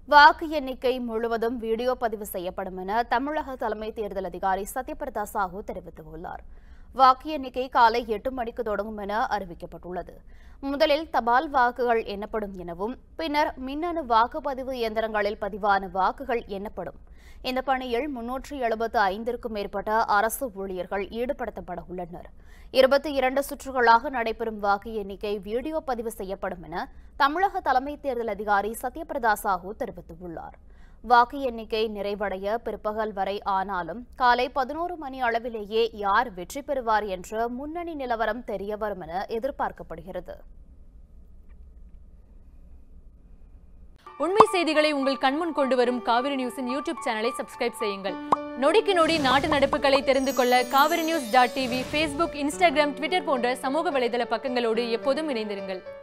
வாக்கு எண்ணிக்கை முழுவதும் வீடியோ பதிவு செய்யப்படும் என தமிழக தலைமை தேர்தல் அதிகாரி சத்யபிரதா சாஹூ தெரிவித்துள்ளார் வாக்கு எண்ணிக்கை காலை எட்டு மணிக்கு தொடங்கும் என அறிவிக்கப்பட்டுள்ளது முதலில் தபால் வாக்குகள் எண்ணப்படும் எனவும் பின்னர் மின்னணு வாக்குப்பதிவு இயந்திரங்களில் பதிவான வாக்குகள் எண்ணப்படும் இந்த பணியில் முன்னூற்றி எழுபத்து ஐந்திற்கும் மேற்பட்ட அரசு ஊழியர்கள் ஈடுபடுத்தப்பட உள்ளனர் இருபத்தி இரண்டு சுற்றுகளாக நடைபெறும் வாக்கு எண்ணிக்கை வீடியோ பதிவு செய்யப்படும் என தமிழக தலைமை தேர்தல் அதிகாரி சத்யபிரதா சாஹூ தெரிவித்துள்ளார் வாக்கு எண்ணிக்கை நிறைவடைய பிற்பகல் வரை ஆனாலும் காலை பதினோரு மணி அளவிலேயே யார் வெற்றி பெறுவார் என்ற முன்னணி நிலவரம் தெரியவரும் என எதிர்பார்க்கப்படுகிறது உண்மை செய்திகளை உங்கள் கண்முன் கொண்டு வரும் காவிரி நியூஸின் யூடியூப் சேனலை சப்ஸ்கிரைப் செய்யுங்கள் நொடிக்கு நொடி நாட்டு நடப்புகளை தெரிந்து கொள்ள Kaveri news dot TV Facebook Instagram Twitter போன்ற சமூக வலைதள பக்கங்களோடு எப்போதும் இணைந்திருங்கள்